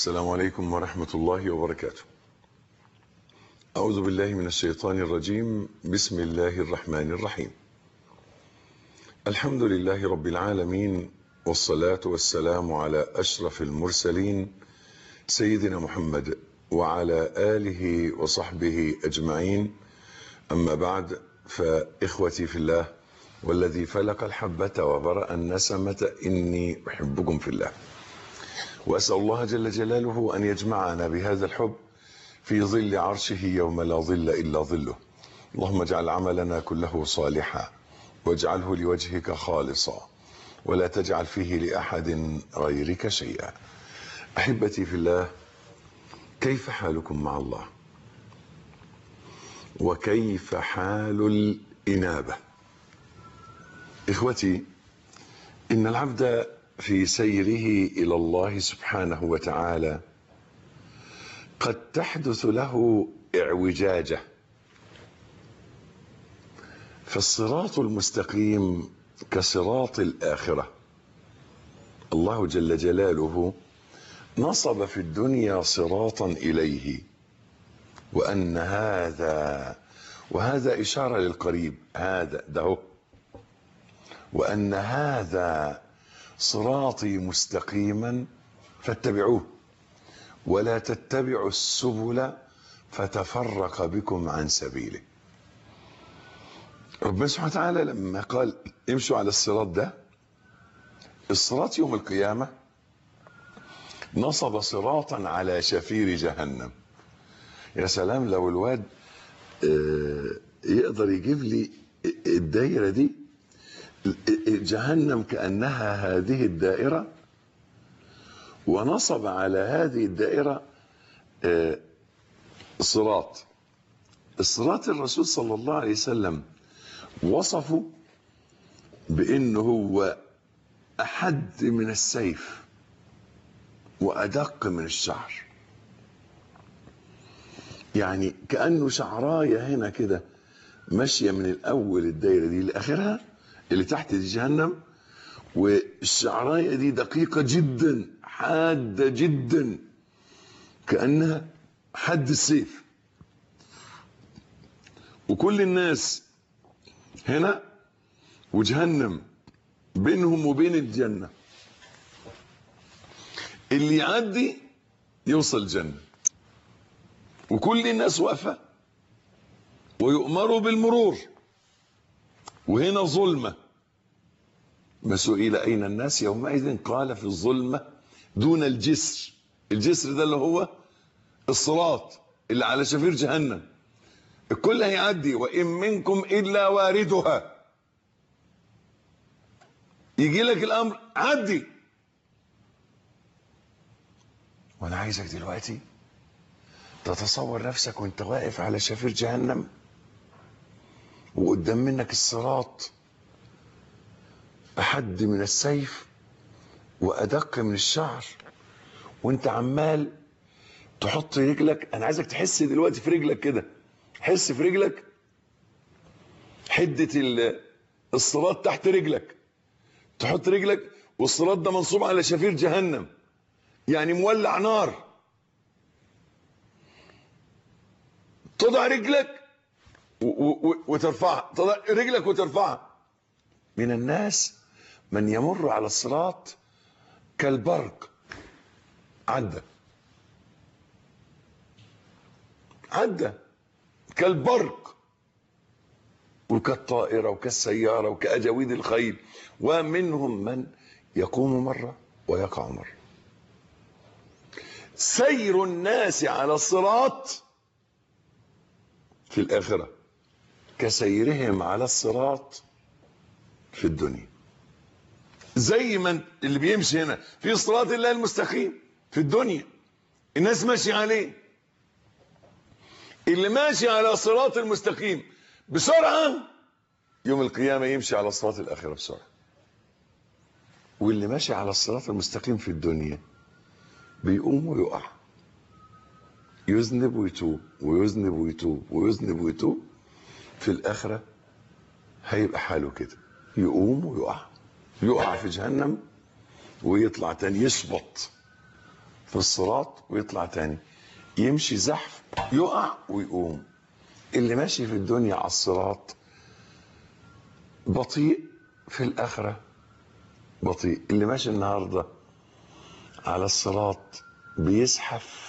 السلام عليكم ورحمة الله وبركاته أعوذ بالله من الشيطان الرجيم بسم الله الرحمن الرحيم الحمد لله رب العالمين والصلاة والسلام على أشرف المرسلين سيدنا محمد وعلى آله وصحبه أجمعين أما بعد فإخوتي في الله والذي فلق الحبة وبرأ النسمة إني أحبكم في الله وأسأل الله جل جلاله أن يجمعنا بهذا الحب في ظل عرشه يوم لا ظل إلا ظله اللهم اجعل عملنا كله صالحا واجعله لوجهك خالصا ولا تجعل فيه لأحد غيرك شيئا أحبتي في الله كيف حالكم مع الله وكيف حال الإنابة إخوتي إن العبد في سيره إلى الله سبحانه وتعالى قد تحدث له اعوجاجه فالصراط المستقيم كصراط الآخرة الله جل جلاله نصب في الدنيا صراطا إليه وأن هذا وهذا إشارة للقريب هذا ده وأن هذا صراطي مستقيما فاتبعوه ولا تتبعوا السبل فتفرق بكم عن سبيله ربنا سبحانه وتعالى لما قال امشوا على الصراط ده الصراط يوم القيامة نصب صراطا على شفير جهنم يا سلام لو الواد يقدر يجيب لي الدايرة دي جهنم كأنها هذه الدائرة ونصب على هذه الدائرة صراط الصراط الرسول صلى الله عليه وسلم وصفه بأنه هو أحد من السيف وأدق من الشعر يعني كأنه شعراية هنا كده ماشية من الأول الدايرة دي لآخرها اللي تحت دي جهنم والشعراية دي دقيقة جدا حادة جدا كأنها حد السيف وكل الناس هنا وجهنم بينهم وبين الجنة اللي يعدي يوصل الجنة وكل الناس واقفة ويؤمروا بالمرور وهنا ظلمة ما سئل أين الناس يومئذ قال في الظلمة دون الجسر الجسر ده اللي هو الصراط اللي على شفير جهنم الكل هيعدي وإن منكم إلا واردها يجي لك الأمر عدي وأنا عايزك دلوقتي تتصور نفسك وانت واقف على شفير جهنم وقدام منك الصراط أحد من السيف وأدق من الشعر وانت عمال تحط رجلك أنا عايزك تحس دلوقتي في رجلك كده حس في رجلك حدة الصراط تحت رجلك تحط رجلك والصراط ده منصوب على شفير جهنم يعني مولع نار تضع رجلك وترفعها تضع رجلك وترفعها من الناس من يمر على الصراط كالبرق عدى عدى كالبرق وكالطائرة وكالسيارة وكأجاويد الخيل ومنهم من يقوم مرة ويقع مرة سير الناس على الصراط في الآخرة كسيرهم على الصراط في الدنيا زي ما اللي بيمشي هنا في صراط الله المستقيم في الدنيا الناس ماشي عليه اللي ماشي على صراط المستقيم بسرعة يوم القيامة يمشي على صراط الآخرة بسرعة واللي ماشي على الصراط المستقيم في الدنيا بيقوم ويقع يذنب ويتوب ويذنب ويتوب ويذنب ويتوب في الآخرة هيبقى حاله كده يقوم ويقع يقع في جهنم ويطلع تاني يشبط في الصراط ويطلع تاني يمشي زحف يقع ويقوم اللي ماشي في الدنيا على الصراط بطيء في الآخرة بطيء اللي ماشي النهاردة على الصراط بيزحف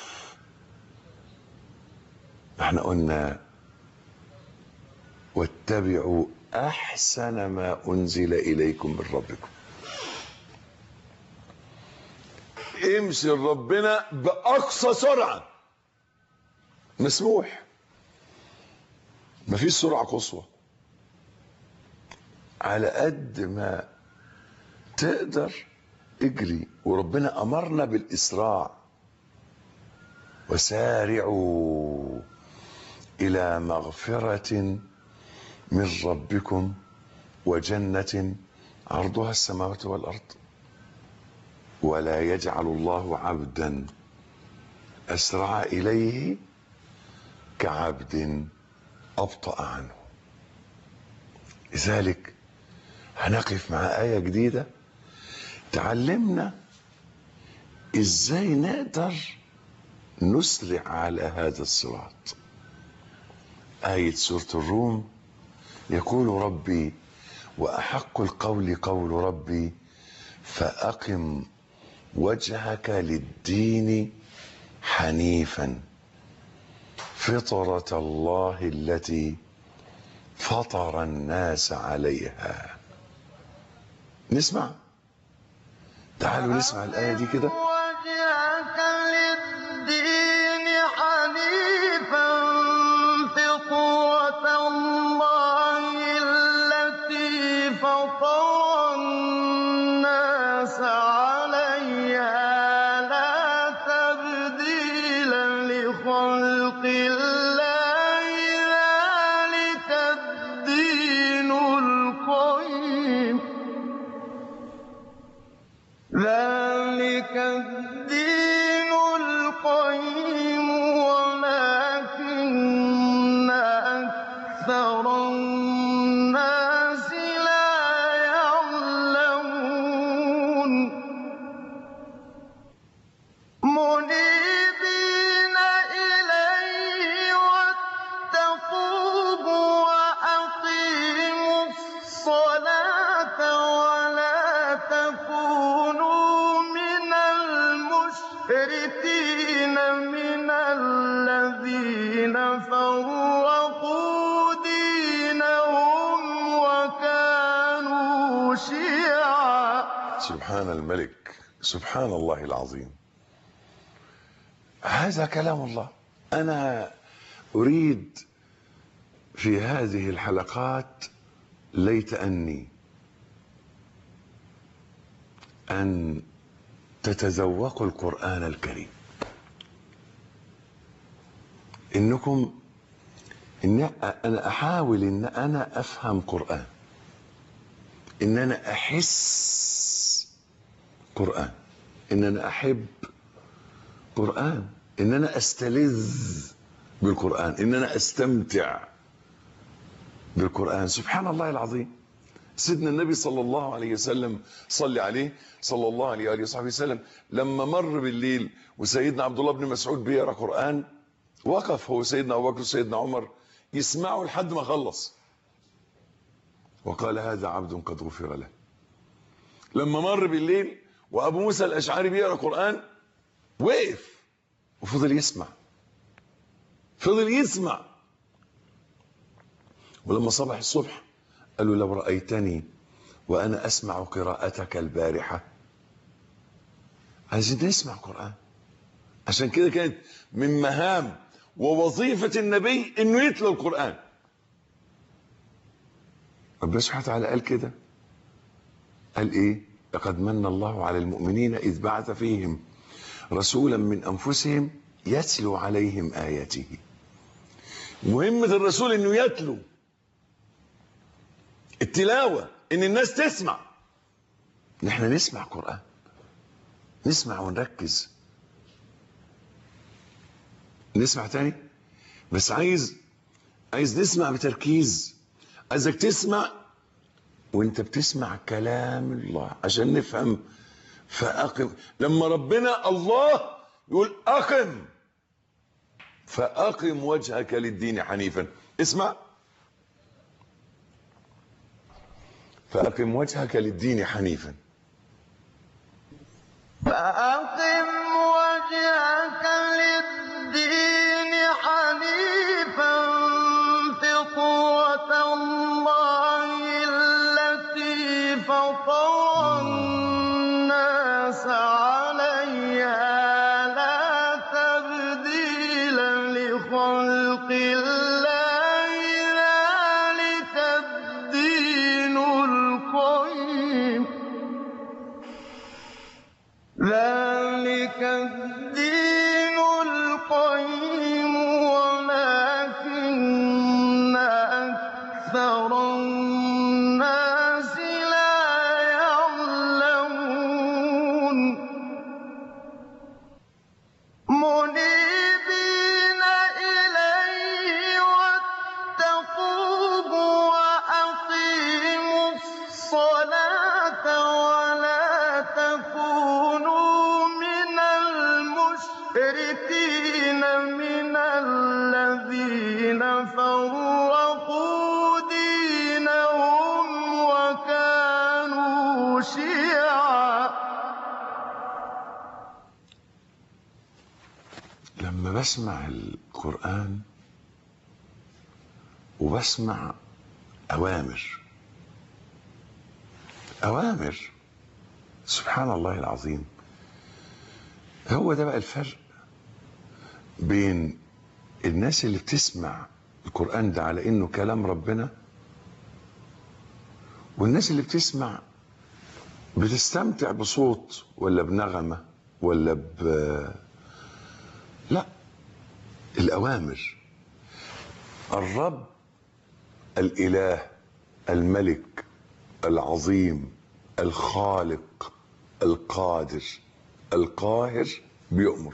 احنا قلنا واتبعوا احسن ما انزل اليكم من ربكم امشي ربنا باقصى سرعه مسموح مفيش سرعه قصوى على قد ما تقدر اجري وربنا امرنا بالاسراع وسارعوا الى مغفره من ربكم وجنه عرضها السماوات والارض ولا يجعل الله عبدا اسرع اليه كعبد ابطا عنه لذلك هنقف مع ايه جديده تعلمنا ازاي نقدر نسرع على هذا الصراط آية سورة الروم يقول ربي وأحق القول قول ربي فأقم وجهك للدين حنيفا فطرة الله التي فطر الناس عليها نسمع تعالوا نسمع الآية دي كده وجهك للدين حنيفا فطرة الله التي فطر الناس عليها لا تبديل لخلق الله ذلك الدين القيم ذلك الدين القيم ولكن أكثر الناس لا يعلمون منيبين إليه واتقوه وأقيموا الصلاة ولا تكونوا من المشركين من الذين فرقوا دينهم وكانوا شيعا سبحان الملك سبحان الله العظيم هذا كلام الله انا اريد في هذه الحلقات ليت اني ان تتذوقوا القران الكريم انكم ان انا احاول ان انا افهم قران ان انا احس قران ان انا احب قران ان انا استلذ بالقران ان انا استمتع بالقران سبحان الله العظيم سيدنا النبي صلى الله عليه وسلم صلي عليه صلى الله عليه واله وصحبه وسلم لما مر بالليل وسيدنا عبد الله بن مسعود بيقرا قران وقف هو سيدنا ابو بكر وسيدنا عمر يسمعوا لحد ما خلص وقال هذا عبد قد غفر له لما مر بالليل وابو موسى الاشعري بيقرا قران وقف وفضل يسمع فضل يسمع ولما صبح الصبح قال له لو رايتني وانا اسمع قراءتك البارحه عايزين نسمع قران عشان كده كانت من مهام ووظيفه النبي انه يتلو القران ربنا سبحانه وتعالى قال كده قال ايه لقد من الله على المؤمنين اذ بعث فيهم رسولا من انفسهم يتلو عليهم اياته مهمه الرسول انه يتلو التلاوه ان الناس تسمع ان احنا نسمع قران نسمع ونركز نسمع تاني بس عايز عايز نسمع بتركيز عايزك تسمع وانت بتسمع كلام الله عشان نفهم فأقم لما ربنا الله يقول أقم فأقم وجهك للدين حنيفا اسمع فأقم وجهك للدين حنيفا فأقم وجهك للدين حنيفا فطرة الله التي فطر الناس عليها لا تبديل لخلق الله ذلك الدين القيم ذلك الدين القيم ولكن أكثر الناس لا يعلمون منيبين إليه واتقوه وأقيموا الصلاة ولا تكونوا من المشركين من الذين فرقوا دينهم وكانوا شيعا لما بسمع القرآن وبسمع أوامر أوامر سبحان الله العظيم هو ده بقى الفرق بين الناس اللي بتسمع القرآن ده على إنه كلام ربنا والناس اللي بتسمع بتستمتع بصوت ولا بنغمة ولا ب لا الأوامر الرب الإله الملك العظيم الخالق القادر القاهر بيؤمر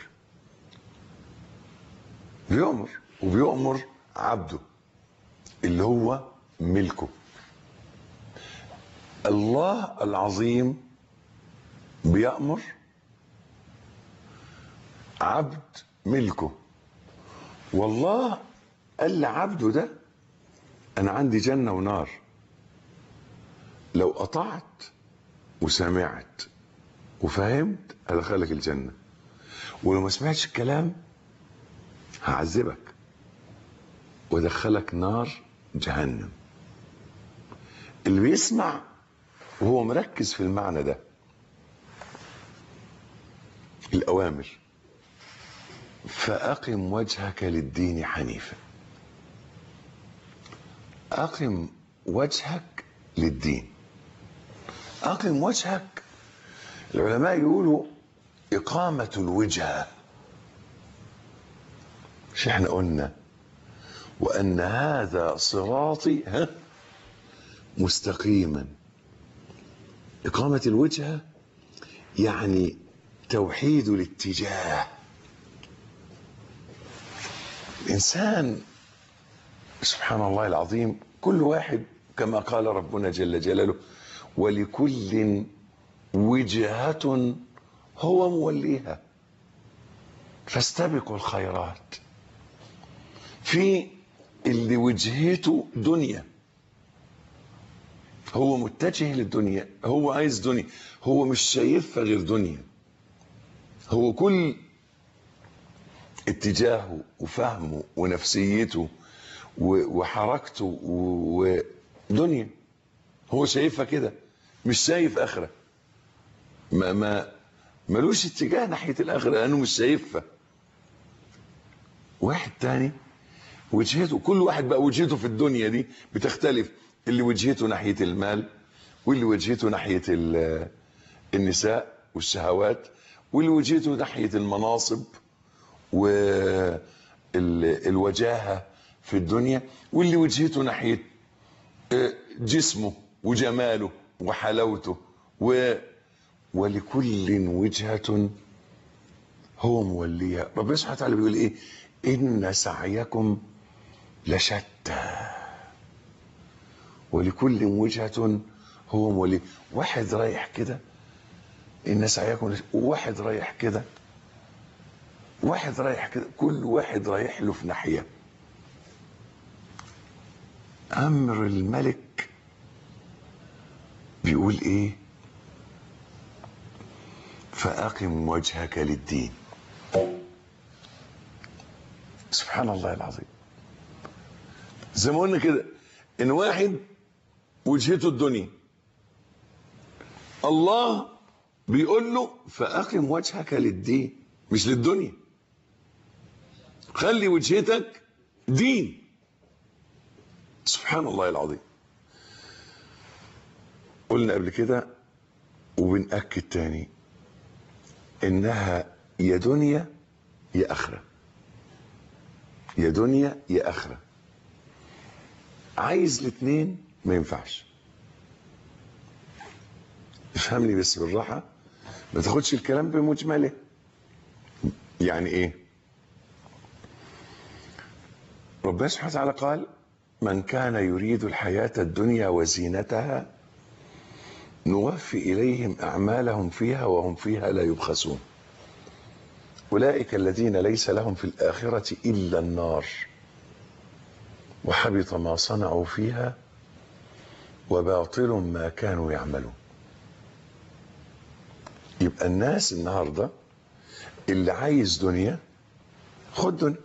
بيؤمر وبيؤمر عبده اللي هو ملكه الله العظيم بيأمر عبد ملكه والله قال لعبده ده انا عندي جنة ونار لو قطعت وسمعت وفهمت ادخلك الجنة ولو ما سمعتش الكلام هعذبك وادخلك نار جهنم اللي بيسمع وهو مركز في المعنى ده الأوامر فأقم وجهك للدين حنيفا أقم وجهك للدين أقم وجهك العلماء يقولوا إقامة الوجهة مش احنا قلنا وأن هذا صراطي ها مستقيما إقامة الوجهة يعني توحيد الاتجاه الإنسان سبحان الله العظيم كل واحد كما قال ربنا جل جلاله ولكل وجهة هو موليها فاستبقوا الخيرات في اللي وجهته دنيا هو متجه للدنيا هو عايز دنيا هو مش شايفها غير دنيا هو كل اتجاهه وفهمه ونفسيته و- وحركته و- ودنيا هو شايفها كده مش شايف اخره ما ما ملوش اتجاه ناحيه الاخره لانه مش شايفها واحد تاني وجهته كل واحد بقى وجهته في الدنيا دي بتختلف اللي وجهته ناحيه المال واللي وجهته ناحيه ال- النساء والشهوات واللي وجهته ناحيه المناصب والوجاهه في الدنيا واللي وجهته ناحيه آه، جسمه وجماله وحلاوته و ولكل وجهة هو موليها ربنا سبحانه وتعالى بيقول ايه ان سعيكم لشتى ولكل وجهة هو موليها واحد رايح كده ان سعيكم لشتى وواحد رايح كده واحد رايح كده كل واحد رايح له في ناحيه امر الملك بيقول ايه فاقم وجهك للدين سبحان الله العظيم زي ما قلنا كده ان واحد وجهته الدنيا الله بيقول له فاقم وجهك للدين مش للدنيا خلي وجهتك دين سبحان الله العظيم قلنا قبل كده وبنأكد تاني انها يا دنيا يا اخره يا دنيا يا اخره عايز الاثنين ما ينفعش افهمني بس بالراحه ما تاخدش الكلام بمجمله يعني ايه ربنا سبحانه وتعالى قال من كان يريد الحياة الدنيا وزينتها نوفي إليهم أعمالهم فيها وهم فيها لا يبخسون أولئك الذين ليس لهم في الآخرة إلا النار وحبط ما صنعوا فيها وباطل ما كانوا يعملون يبقى الناس النهارده اللي عايز دنيا خد دنيا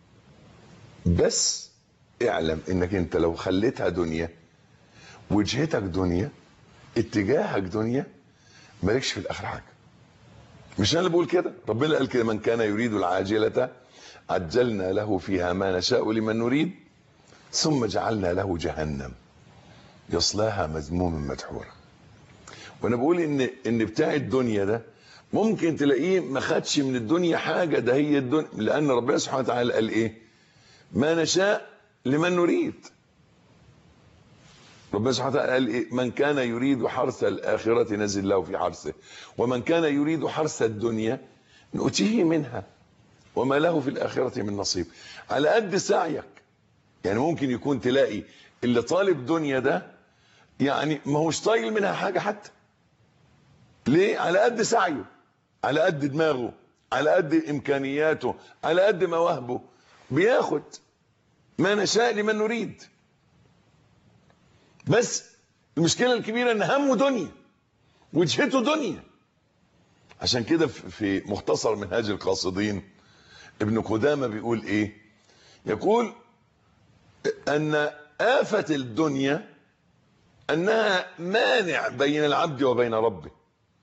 بس اعلم انك انت لو خليتها دنيا وجهتك دنيا اتجاهك دنيا مالكش في الاخر حاجه مش انا اللي بقول كده ربنا قال كده من كان يريد العاجله عجلنا له فيها ما نشاء لمن نريد ثم جعلنا له جهنم يصلاها مذموما مدحورا وانا بقول ان ان بتاع الدنيا ده ممكن تلاقيه ما خدش من الدنيا حاجه ده هي الدنيا لان ربنا سبحانه وتعالى قال ايه ما نشاء لمن نريد ربنا سبحانه وتعالى قال إيه؟ من كان يريد حرث الآخرة نزل له في حرثه ومن كان يريد حرث الدنيا نؤتيه منها وما له في الآخرة من نصيب على قد سعيك يعني ممكن يكون تلاقي اللي طالب دنيا ده يعني ما هوش طايل منها حاجة حتى ليه على قد سعيه على قد دماغه على قد إمكانياته على قد مواهبه بياخد ما نشاء لمن نريد بس المشكله الكبيره ان همه دنيا وجهته دنيا عشان كده في مختصر منهاج القاصدين ابن قدامه بيقول ايه يقول ان آفة الدنيا انها مانع بين العبد وبين ربه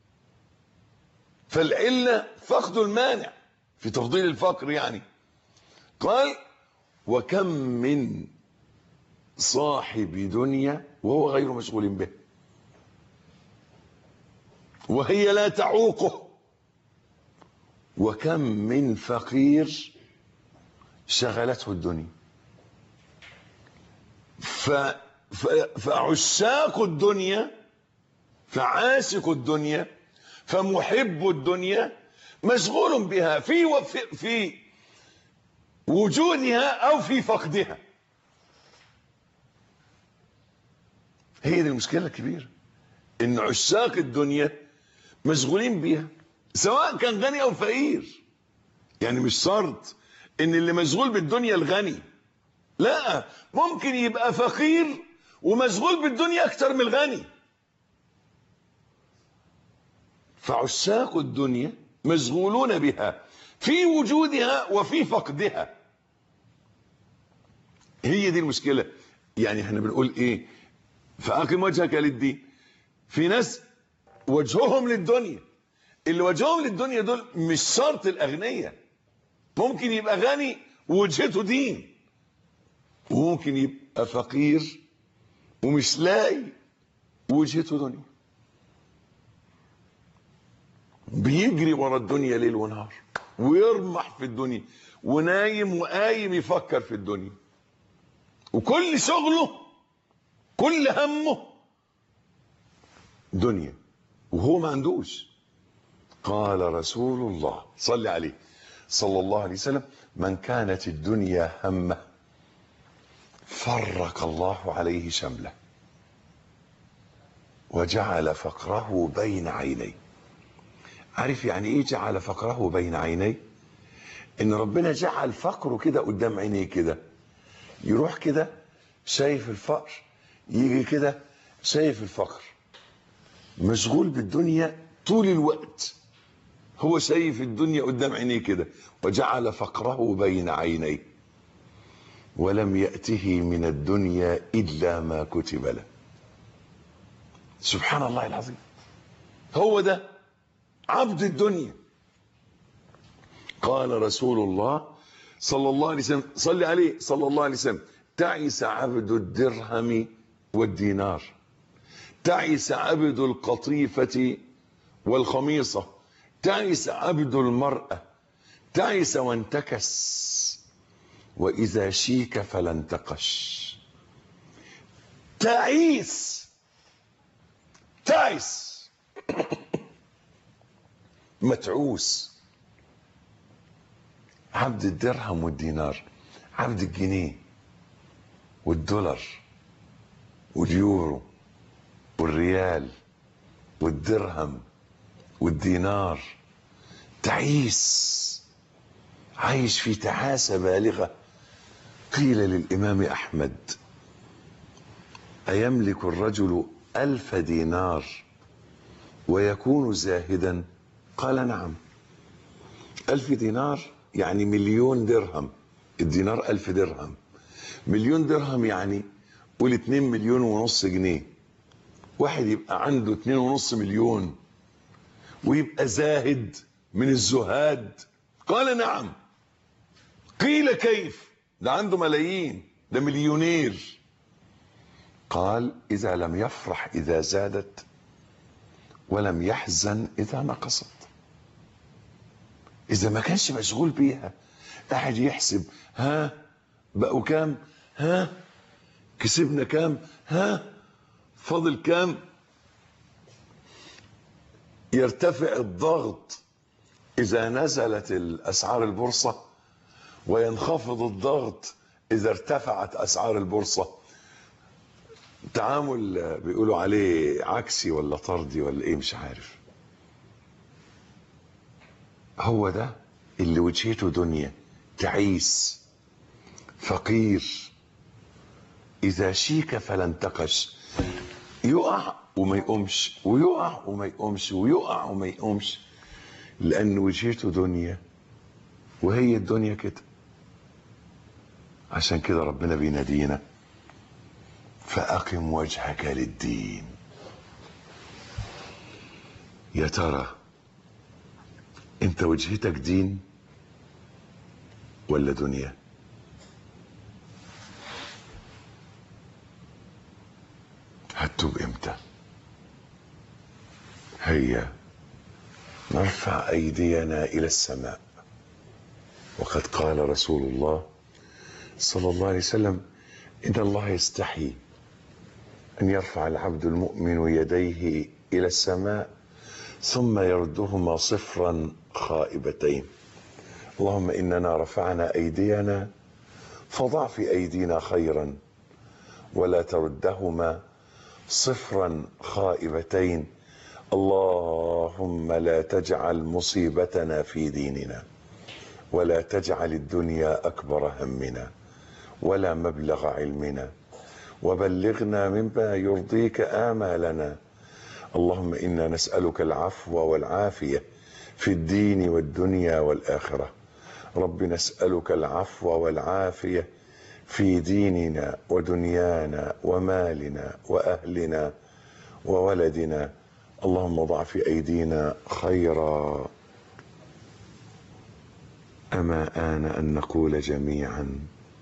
فالعله فقد المانع في تفضيل الفقر يعني قال وكم من صاحب دنيا وهو غير مشغول به وهي لا تعوقه وكم من فقير شغلته الدنيا ف... ف... فعشاق الدنيا فعاشق الدنيا فمحب الدنيا مشغول بها في وفي في وجودها او في فقدها هي دي المشكله الكبيره ان عشاق الدنيا مشغولين بيها سواء كان غني او فقير يعني مش شرط ان اللي مشغول بالدنيا الغني لا ممكن يبقى فقير ومشغول بالدنيا اكتر من الغني فعشاق الدنيا مشغولون بها في وجودها وفي فقدها هي دي المشكله يعني احنا بنقول ايه فاقم وجهك للدين في ناس وجههم للدنيا اللي وجههم للدنيا دول مش شرط الاغنياء ممكن يبقى غني ووجهته دين وممكن يبقى فقير ومش لاقي وجهته دنيا بيجري ورا الدنيا ليل ونهار ويرمح في الدنيا ونايم وقايم يفكر في الدنيا وكل شغله كل همه دنيا وهو ما عندوش قال رسول الله صل عليه صلى الله عليه وسلم من كانت الدنيا همه فرق الله عليه شمله وجعل فقره بين عينيه عارف يعني ايه جعل فقره بين عينيه ان ربنا جعل فقره كده قدام عينيه كده يروح كده شايف الفقر يجي كده شايف الفقر مشغول بالدنيا طول الوقت هو شايف الدنيا قدام عينيه كده وجعل فقره بين عينيه ولم يأته من الدنيا إلا ما كتب له سبحان الله العظيم هو ده عبد الدنيا قال رسول الله صلى الله عليه وسلم صلي عليه صلى الله عليه وسلم تعس عبد الدرهم والدينار تعس عبد القطيفة والخميصة تعس عبد المرأة تعس وانتكس وإذا شيك فلا انتقش تعيس تعس متعوس عبد الدرهم والدينار عبد الجنيه والدولار واليورو والريال والدرهم والدينار تعيس عايش في تعاسة بالغة قيل للإمام أحمد أيملك الرجل ألف دينار ويكون زاهدا قال نعم ألف دينار يعني مليون درهم الدينار ألف درهم مليون درهم يعني قول اتنين مليون ونص جنيه واحد يبقى عنده اتنين ونص مليون ويبقى زاهد من الزهاد قال نعم قيل كيف ده عنده ملايين ده مليونير قال إذا لم يفرح إذا زادت ولم يحزن إذا نقصت إذا ما كانش مشغول بيها قاعد يحسب ها بقوا كام ها كسبنا كام ها فاضل كام يرتفع الضغط إذا نزلت الأسعار البورصة وينخفض الضغط إذا ارتفعت أسعار البورصة تعامل بيقولوا عليه عكسي ولا طردي ولا ايه مش عارف هو ده اللي وجهته دنيا تعيس فقير اذا شيك فلا انتقش يقع وما يقومش ويقع وما يقومش ويقع وما يقومش لان وجهته دنيا وهي الدنيا كده عشان كده ربنا بينادينا فأقم وجهك للدين يا ترى انت وجهتك دين ولا دنيا هتوب امتى هيا نرفع ايدينا الى السماء وقد قال رسول الله صلى الله عليه وسلم ان الله يستحي أن يرفع العبد المؤمن يديه إلى السماء ثم يردهما صفرا خائبتين اللهم إننا رفعنا أيدينا فضع في أيدينا خيرا ولا تردهما صفرا خائبتين اللهم لا تجعل مصيبتنا في ديننا ولا تجعل الدنيا أكبر همنا ولا مبلغ علمنا وبلغنا مما يرضيك آمالنا اللهم إنا نسألك العفو والعافية في الدين والدنيا والآخرة رب نسألك العفو والعافية في ديننا ودنيانا ومالنا وأهلنا وولدنا اللهم ضع في أيدينا خيرا أما آن أن نقول جميعا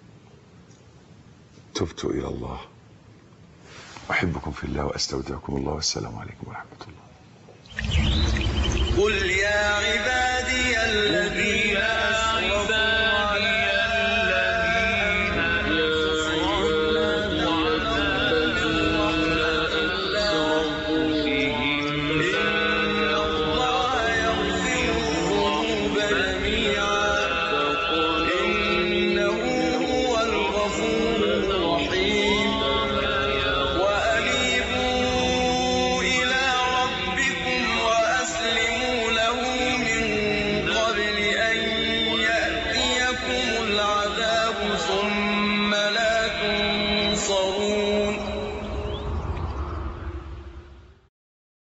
تبت إلى الله أحبكم في الله وأستودعكم الله والسلام عليكم ورحمة الله قل يا عبادي الذين أسرفوا على إن الله يغفر الذنوب جميعا إنه هو الغفور الرحيم وأنيبوا إلى ربكم وأسلموا له من ثم